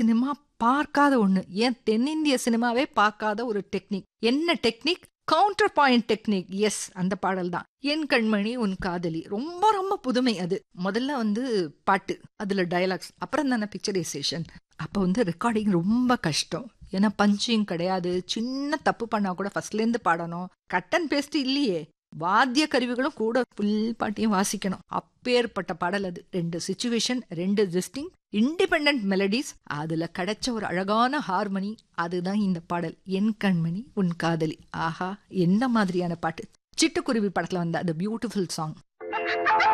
cinema பார்க்காத ஒண்ணு ஏன் தென்னிந்திய சினிமாவே பார்க்காத ஒரு டெக்னிக் என்ன technique counter point technique yes அந்த பாடல் தான் என் கண்மணி உன் காதலி ரொம்ப ரொம்ப புதுமை அது முதல்ல வந்து பாட்டு அதுல டயலாக்ஸ் அப்புறம் தானே பிக்சரைசேஷன் அப்போ வந்து ரெக்கார்டிங் ரொம்ப கஷ்டம் ஏன்னா பஞ்சிங் கிடையாது சின்ன தப்பு பண்ணா கூட ஃபர்ஸ்ட்ல இருந்து பாடணும் கட் அண்ட் பேஸ்ட் இல்லையே வாத்திய கருவிகளும் கூட ஃபுல் பாட்டையும் வாசிக்கணும் அப்பேற்பட்ட பாடல் அது ரெண்டு சுச்சுவேஷன் ரெண்டு டிஸ்டிங் இண்டிபெண்ட் மெலடிஸ் அதுல கிடைச்ச ஒரு அழகான ஹார்மனி அதுதான் இந்த பாடல் என் கண்மணி உன் காதலி ஆஹா என்ன மாதிரியான பாட்டு சிட்டுக்குருவி படத்துல வந்த அந்த பியூட்டிஃபுல் சாங்